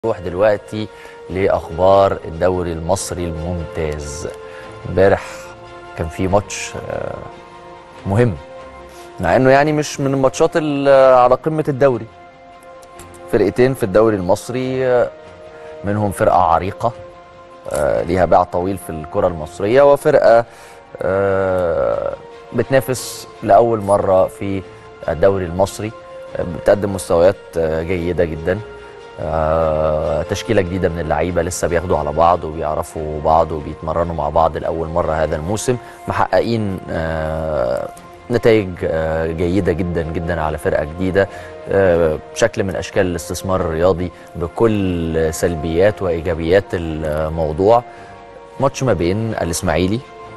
نروح دلوقتي لاخبار الدوري المصري الممتاز امبارح كان في ماتش آه، مهم مع انه يعني مش من الماتشات اللي على قمه الدوري فرقتين في الدوري المصري آه، منهم فرقه عريقه آه، ليها باع طويل في الكره المصريه وفرقه آه، بتنافس لاول مره في الدوري المصري آه، بتقدم مستويات آه، جيده جدا آه، تشكيله جديده من اللعيبه لسه بياخدوا على بعض وبيعرفوا بعض وبيتمرنوا مع بعض لاول مره هذا الموسم محققين آه، نتائج آه، جيده جدا جدا على فرقه جديده آه، شكل من اشكال الاستثمار الرياضي بكل سلبيات وايجابيات الموضوع ماتش ما بين الاسماعيلي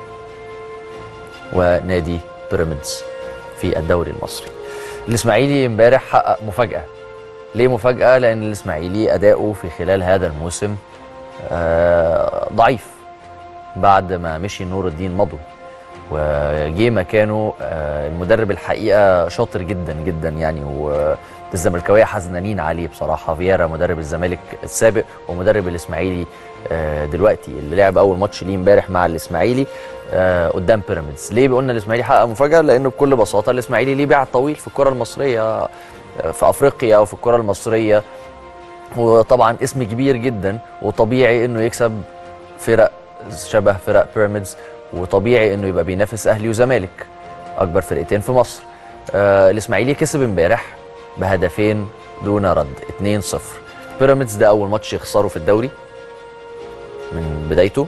ونادي بيراميدز في الدوري المصري الاسماعيلي امبارح حقق مفاجاه ليه مفاجاه لان الاسماعيلي اداؤه في خلال هذا الموسم آه، ضعيف بعد ما مشي نور الدين مضو وجه مكانه آه، المدرب الحقيقه شاطر جدا جدا يعني والزملكاويه حزنانين عليه بصراحه فييرا مدرب الزمالك السابق ومدرب الاسماعيلي آه، دلوقتي اللي لعب اول ماتش ليه امبارح مع الاسماعيلي آه، قدام بيراميدز ليه قلنا الاسماعيلي حقق مفاجاه لانه بكل بساطه الاسماعيلي ليه باع طويل في الكره المصريه آه، في افريقيا وفي الكره المصريه وطبعا اسم كبير جدا وطبيعي انه يكسب فرق شبه فرق بيراميدز وطبيعي انه يبقى بينافس اهلي وزمالك اكبر فرقتين في مصر آه الاسماعيلي كسب امبارح بهدفين دون رد 2-0 بيراميدز ده اول ماتش يخسره في الدوري من بدايته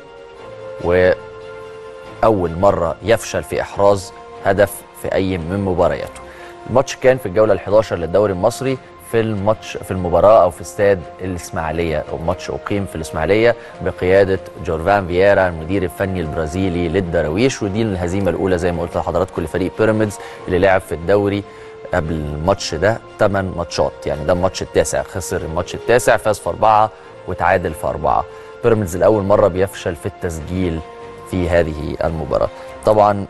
واول مره يفشل في احراز هدف في اي من مبارياته الماتش كان في الجوله ال11 للدوري المصري في الماتش في المباراه او في استاد الاسماعيليه او ماتش اقيم في الاسماعيليه بقياده جورفان فييرا المدير الفني البرازيلي للدراويش ودي الهزيمه الاولى زي ما قلت لحضراتكم لفريق بيراميدز اللي لعب في الدوري قبل الماتش ده 8 ماتشات يعني ده الماتش التاسع خسر الماتش التاسع فاز في اربعه وتعادل في اربعه بيراميدز لاول مره بيفشل في التسجيل في هذه المباراه طبعا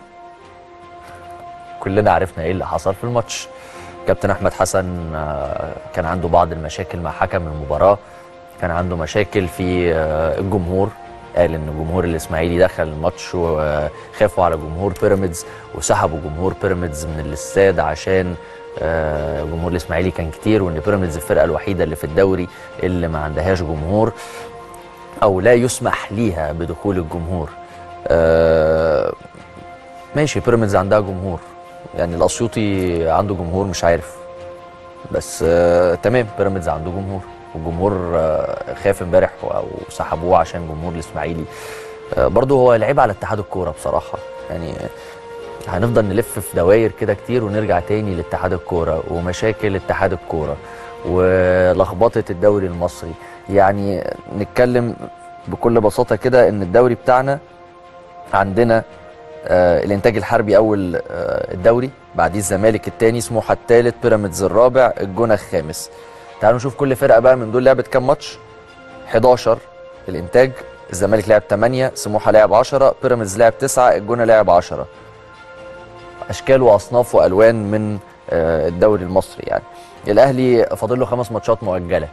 كلنا عرفنا ايه اللي حصل في الماتش كابتن احمد حسن آه، كان عنده بعض المشاكل مع حكم المباراه كان عنده مشاكل في آه، الجمهور قال ان جمهور الاسماعيلي دخل الماتش وخافوا على جمهور بيراميدز وسحبوا جمهور بيراميدز من الاستاد عشان آه، جمهور الاسماعيلي كان كتير وان بيراميدز الفرقه الوحيده اللي في الدوري اللي ما عندهاش جمهور او لا يسمح ليها بدخول الجمهور آه، ماشي بيراميدز عندها جمهور يعني الاسيوطي عنده جمهور مش عارف بس آه تمام بيراميدز عنده جمهور والجمهور آه خاف امبارح او سحبوه عشان جمهور الاسماعيلي آه برضه هو لعيب على اتحاد الكوره بصراحه يعني هنفضل نلف في دواير كده كتير ونرجع تاني لاتحاد الكوره ومشاكل اتحاد الكوره ولخبطه الدوري المصري يعني نتكلم بكل بساطه كده ان الدوري بتاعنا عندنا آه الانتاج الحربي اول آه الدوري بعديه الزمالك الثاني سموحه الثالث بيراميدز الرابع الجونه الخامس تعالوا نشوف كل فرقه بقى من دول لعبت كام ماتش 11 الانتاج الزمالك لعب 8 سموحه لعب 10 بيراميدز لعب 9 الجونه لعب 10 اشكال واصناف والوان من آه الدوري المصري يعني الاهلي فاضل له خمس ماتشات مؤجله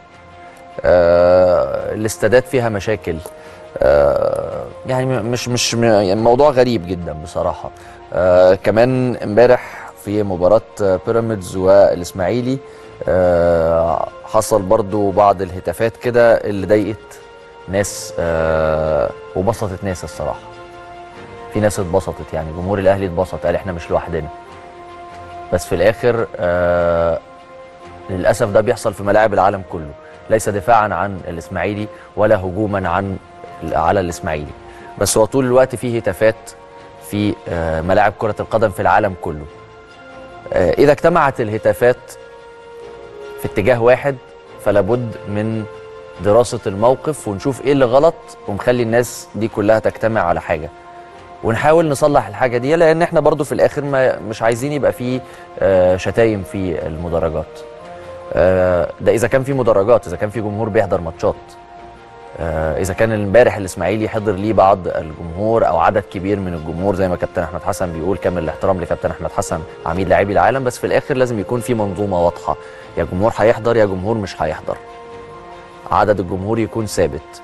آه الاستادات فيها مشاكل آه يعني م- مش مش م- يعني موضوع غريب جدا بصراحه آه كمان امبارح في مباراه آه، بيراميدز والاسماعيلي آه حصل برضو بعض الهتافات كده اللي ضايقت ناس آه وبسطت ناس الصراحه في ناس اتبسطت يعني جمهور الاهلي اتبسط قال احنا مش لوحدنا بس في الاخر آه للاسف ده بيحصل في ملاعب العالم كله ليس دفاعا عن الاسماعيلي ولا هجوما عن على الاسماعيلي بس هو طول الوقت فيه هتافات في آه، ملاعب كرة القدم في العالم كله آه، إذا اجتمعت الهتافات في اتجاه واحد فلا بد من دراسة الموقف ونشوف إيه اللي غلط ومخلي الناس دي كلها تجتمع على حاجة ونحاول نصلح الحاجة دي لأن احنا برضو في الآخر ما مش عايزين يبقى فيه آه، شتايم في المدرجات آه، ده إذا كان في مدرجات إذا كان في جمهور بيحضر ماتشات آه، اذا كان امبارح الاسماعيلي حضر ليه بعض الجمهور او عدد كبير من الجمهور زي ما كابتن احمد حسن بيقول كامل الاحترام لكابتن احمد حسن عميد لاعبي العالم بس في الاخر لازم يكون في منظومه واضحه يا جمهور هيحضر يا جمهور مش هيحضر عدد الجمهور يكون ثابت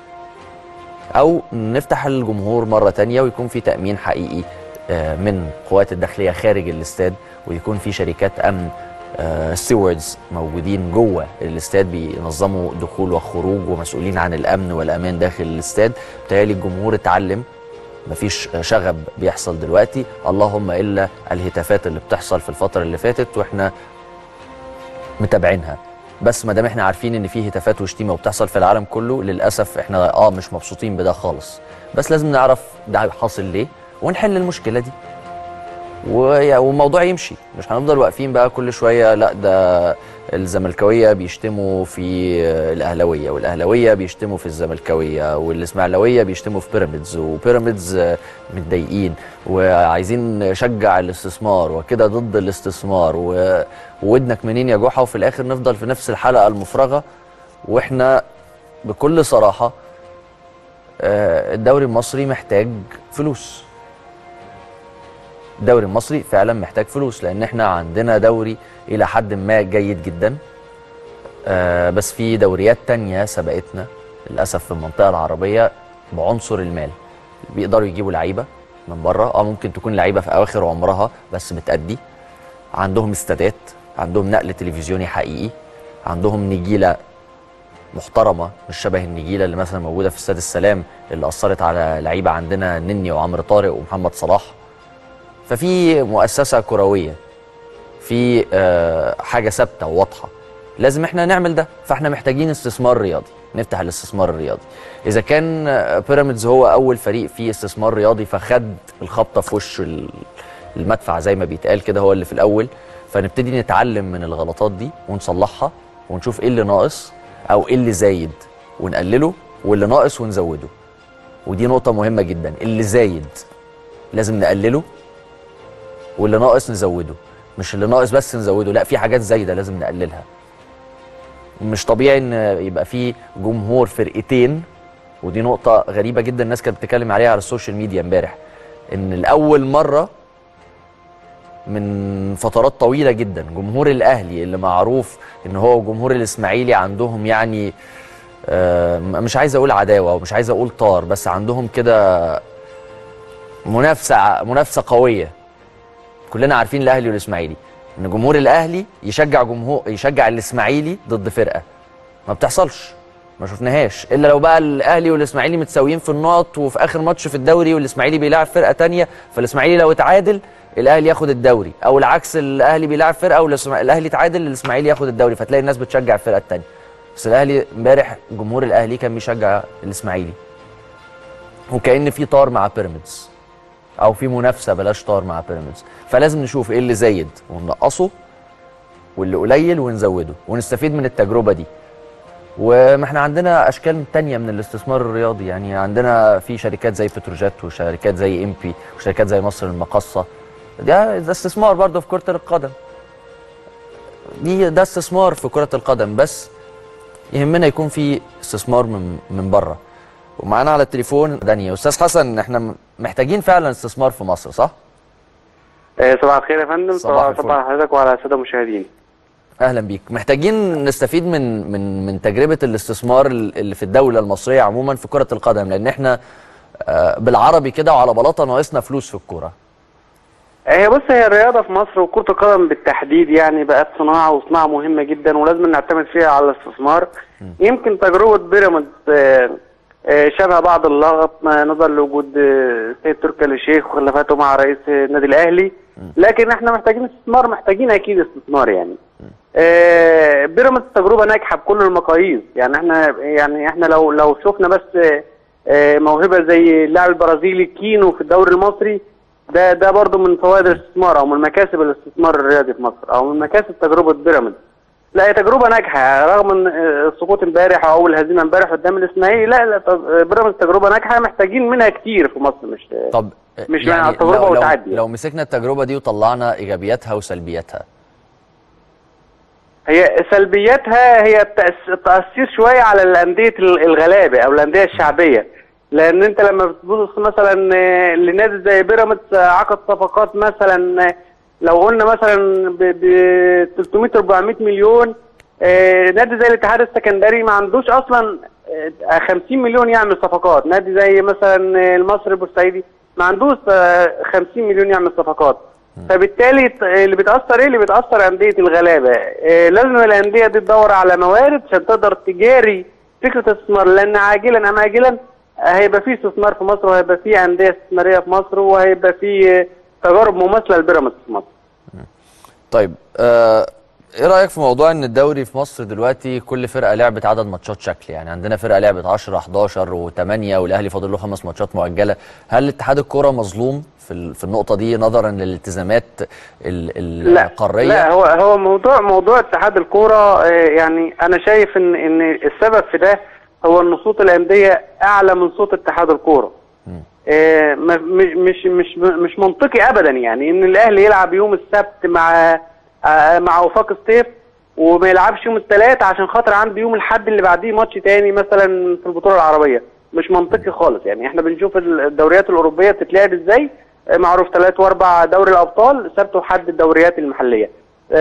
او نفتح الجمهور مره تانية ويكون في تامين حقيقي آه، من قوات الداخليه خارج الاستاد ويكون في شركات امن ستيوردز موجودين جوه الاستاد بينظموا دخول وخروج ومسؤولين عن الامن والامان داخل الاستاد بالتالي الجمهور اتعلم مفيش شغب بيحصل دلوقتي اللهم الا الهتافات اللي بتحصل في الفتره اللي فاتت واحنا متابعينها بس ما دام احنا عارفين ان في هتافات وشتيمه وبتحصل في العالم كله للاسف احنا اه مش مبسوطين بده خالص بس لازم نعرف ده حاصل ليه ونحل المشكله دي ويا- والموضوع يمشي مش هنفضل واقفين بقى كل شويه لا ده الزملكاويه بيشتموا في الاهلاويه والاهلاويه بيشتموا في الزملكاويه والاسماعيلاويه بيشتموا في بيراميدز وبيراميدز آه، متضايقين وعايزين نشجع الاستثمار وكده ضد الاستثمار و- وودنك منين يا جحا وفي الاخر نفضل في نفس الحلقه المفرغه واحنا بكل صراحه آه، الدوري المصري محتاج فلوس الدوري المصري فعلا محتاج فلوس لان احنا عندنا دوري الى حد ما جيد جدا آه بس في دوريات تانية سبقتنا للاسف في المنطقه العربيه بعنصر المال بيقدروا يجيبوا لعيبه من بره اه ممكن تكون لعيبه في اواخر عمرها بس بتأدي عندهم استادات عندهم نقل تلفزيوني حقيقي عندهم نجيله محترمه مش شبه النجيله اللي مثلا موجوده في استاد السلام اللي اثرت على لعيبه عندنا نني وعمرو طارق ومحمد صلاح ففي مؤسسه كرويه في آه، حاجه ثابته وواضحه لازم احنا نعمل ده فاحنا محتاجين استثمار رياضي نفتح الاستثمار الرياضي اذا كان آه، بيراميدز هو اول فريق فيه استثمار رياضي فخد الخبطه في وش ال- المدفع زي ما بيتقال كده هو اللي في الاول فنبتدي نتعلم من الغلطات دي ونصلحها ونشوف ايه اللي ناقص او ايه اللي زايد ونقلله واللي ناقص ونزوده ودي نقطه مهمه جدا اللي زايد لازم نقلله واللي ناقص نزوده مش اللي ناقص بس نزوده لا في حاجات زايده لازم نقللها مش طبيعي ان يبقى في جمهور فرقتين ودي نقطة غريبة جدا الناس كانت بتتكلم عليها على السوشيال ميديا امبارح ان لأول مرة من فترات طويلة جدا جمهور الأهلي اللي معروف ان هو جمهور الإسماعيلي عندهم يعني آه، مش عايز أقول عداوة ومش عايز أقول طار بس عندهم كده منافسة منافسة قوية كلنا عارفين الاهلي والاسماعيلي ان جمهور الاهلي يشجع جمهور يشجع الاسماعيلي ضد فرقه ما بتحصلش ما شفناهاش الا لو بقى الاهلي والاسماعيلي متساويين في النقط وفي اخر ماتش في الدوري والاسماعيلي بيلاعب فرقه تانية فالاسماعيلي لو اتعادل الاهلي ياخد الدوري او العكس الاهلي بيلاعب فرقه والاهلي اتعادل الاسماعيلي ياخد الدوري فتلاقي الناس بتشجع الفرقه التانية بس الاهلي امبارح جمهور الاهلي كان بيشجع الاسماعيلي وكأن في طار مع بيراميدز او في منافسه بلاش طار مع بيراميدز فلازم نشوف ايه اللي زايد وننقصه واللي قليل ونزوده ونستفيد من التجربه دي وما احنا عندنا اشكال تانية من الاستثمار الرياضي يعني عندنا في شركات زي بتروجيت وشركات زي امبي وشركات زي مصر المقاصه ده ده استثمار برضه في كره القدم دي ده استثمار في كره القدم بس يهمنا يكون في استثمار من من بره ومعانا على التليفون دانيا استاذ حسن احنا محتاجين فعلا استثمار في مصر صح آه، صباح الخير يا فندم صباح صباح الفل. صباح على حضرتك وعلى الساده المشاهدين اهلا بيك محتاجين نستفيد من من من تجربه الاستثمار اللي في الدوله المصريه عموما في كره القدم لان احنا آه، بالعربي كده وعلى بلاطه ناقصنا فلوس في الكوره آه، هي بص هي الرياضه في مصر وكره القدم بالتحديد يعني بقت صناعه وصناعه مهمه جدا ولازم نعتمد فيها على الاستثمار يمكن تجربه بيراميدز آه، آه، شبه بعض اللغط آه، نظرا لوجود آه، السيد تركي آل الشيخ وخلافاته مع رئيس آه، النادي الاهلي لكن احنا محتاجين استثمار محتاجين اكيد استثمار يعني آه، بيراميدز تجربه ناجحه بكل المقاييس يعني احنا يعني احنا لو لو شفنا بس آه، آه، موهبه زي اللاعب البرازيلي كينو في الدوري المصري ده ده برضه من فوائد الاستثمار او من مكاسب الاستثمار الرياضي في مصر او من مكاسب تجربه بيراميدز لا هي تجربه ناجحه رغم ان آه، السقوط امبارح او الهزيمه امبارح قدام الاسماعيلي لا لا تج- بيراميدز تجربه ناجحه محتاجين منها كتير في مصر مش طب مش معنى التجربة لو, لو, وتعدي. لو مسكنا التجربه دي وطلعنا ايجابياتها وسلبياتها هي سلبياتها هي التأس- التأثير شوية على الأندية ال- الغلابة أو الأندية الشعبية لأن أنت لما بتبص مثلا آه، لنادي زي بيراميدز آه، عقد صفقات مثلا آه، لو قلنا مثلا ب 300 400 مليون آه، نادي زي الاتحاد السكندري ما عندوش اصلا آه، 50 مليون يعمل صفقات نادي زي مثلا آه، المصري البورسعيدي ما عندوش آه، 50 مليون يعمل صفقات فبالتالي ت- اللي بيتاثر ايه اللي بيتاثر انديه الغلابه آه، لازم الانديه دي تدور على موارد عشان تقدر تجاري فكره الاستثمار لان عاجلا ام اجلا آه، هيبقى في استثمار في مصر وهيبقى في انديه استثماريه في مصر وهيبقى في آه، تجارب مماثله لبيراميدز في مصر طيب آه ايه رايك في موضوع ان الدوري في مصر دلوقتي كل فرقه لعبت عدد ماتشات شكل يعني عندنا فرقه لعبت 10 11 و8 والاهلي فاضل له خمس ماتشات مؤجله هل اتحاد الكوره مظلوم في ال- في النقطه دي نظرا للالتزامات ال- ال- لا القاريه لا هو هو موضوع موضوع اتحاد الكوره آه، يعني انا شايف ان ان السبب في ده هو ان صوت الانديه اعلى من صوت اتحاد الكوره آه، ما- مش مش مش مش منطقي ابدا يعني ان الاهلي يلعب يوم السبت مع آه، مع وفاق سطيف وما يلعبش يوم الثلاث عشان خاطر عنده يوم الاحد اللي بعديه ماتش تاني مثلا في البطوله العربيه مش منطقي خالص يعني احنا بنشوف الدوريات الاوروبيه بتتلعب ازاي آه، معروف ثلاث واربع دوري الابطال سبت وحد الدوريات المحليه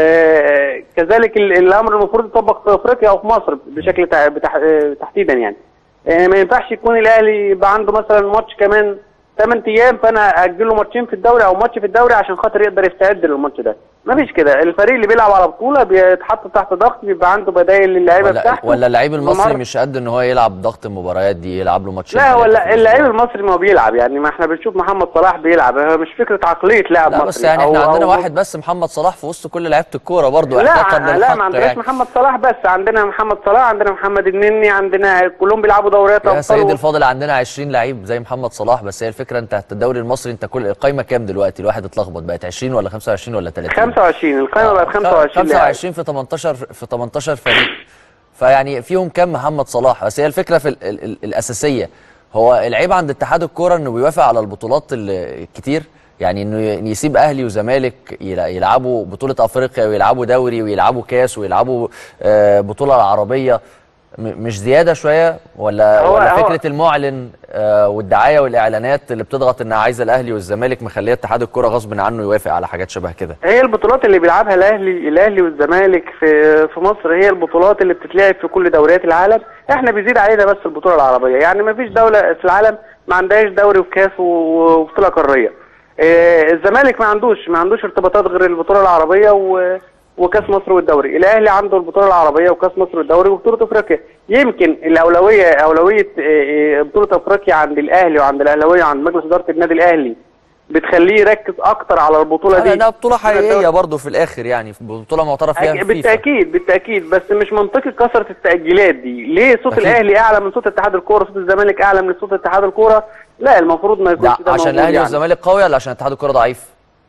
آه، كذلك ال- الامر المفروض يطبق في افريقيا او في مصر بشكل تع- بتح- آه، تحديدا يعني آه، ما ينفعش يكون الاهلي يبقى عنده مثلا ماتش كمان 8 ايام فانا اجل له ماتشين في الدوري او ماتش في الدوري عشان خاطر يقدر يستعد للماتش ده ما فيش كده الفريق اللي بيلعب على بطوله بيتحط تحت ضغط بيبقى عنده بدائل للعيبه ولا, بتاعته ولا اللعيب المصري بمر- مش قد ان هو يلعب ضغط المباريات دي يلعب له ماتشين لا ثلاثة ولا في اللعيب الأسبوع. المصري ما هو بيلعب يعني ما احنا بنشوف محمد صلاح بيلعب هو مش فكره عقليه لاعب لا مصري بس يعني أو- احنا عندنا أو واحد بس محمد صلاح في وسط كل لعيبه الكوره برضه لا احتقا لا للحق ما عندناش يعني. محمد صلاح بس عندنا محمد صلاح عندنا محمد النني عندنا كلهم بيلعبوا دوريات يا ابطال سيدي و- الفاضل عندنا 20 لعيب زي محمد صلاح بس هي الفكره انت الدوري المصري انت كل القايمه كام دلوقتي الواحد اتلخبط بقت 20 ولا 25 ولا 30 25 القائمه بقت 25 لاعب 25 في 18 في 18 فريق فيعني فيهم كام محمد صلاح بس هي الفكره في ال ال ال الاساسيه هو العيب عند اتحاد الكوره انه بيوافق على البطولات ال- الكتير يعني انه ي- يسيب اهلي وزمالك يلع- يلعبوا بطوله افريقيا ويلعبوا دوري ويلعبوا كاس ويلعبوا آه، بطوله العربيه م- مش زياده شويه ولا هو- ولا هو- فكره المعلن آه، والدعايه والاعلانات اللي بتضغط انها عايزه الاهلي والزمالك مخليه اتحاد الكوره غصب عنه يوافق على حاجات شبه كده هي البطولات اللي بيلعبها الاهلي الاهلي والزمالك في في مصر هي البطولات اللي بتتلعب في كل دوريات العالم احنا بيزيد علينا بس البطوله العربيه يعني ما فيش دوله في العالم ما عندهاش دوري وكاس و- وبطوله قاريه آه، الزمالك ما عندوش ما عندوش ارتباطات غير البطوله العربيه و وكاس مصر والدوري الاهلي عنده البطوله العربيه وكاس مصر والدوري وبطوله افريقيا يمكن الاولويه اولويه آه، آه، بطوله افريقيا عند الاهلي وعند الاهلاويه وعند مجلس اداره النادي الاهلي بتخليه يركز اكتر على البطوله دي لانها بطوله حقيقيه الدوري. برضه في الاخر يعني بطوله معترف فيها أك- في فيفا. بالتاكيد بالتاكيد بس مش منطقي كثره التاجيلات دي ليه صوت أكيد. الاهلي اعلى من صوت اتحاد الكوره صوت الزمالك اعلى من صوت اتحاد الكوره لا المفروض ما ده يكونش ده عشان موجود الاهلي يعني. والزمالك قوي ولا عشان اتحاد الكوره ضعيف؟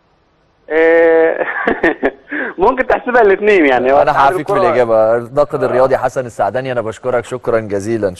آه، ممكن تحسبها الاثنين يعني هو انا اتحاد هعافيك في الكرة- الاجابه الناقد الرياضي حسن السعداني انا بشكرك شكرا جزيلا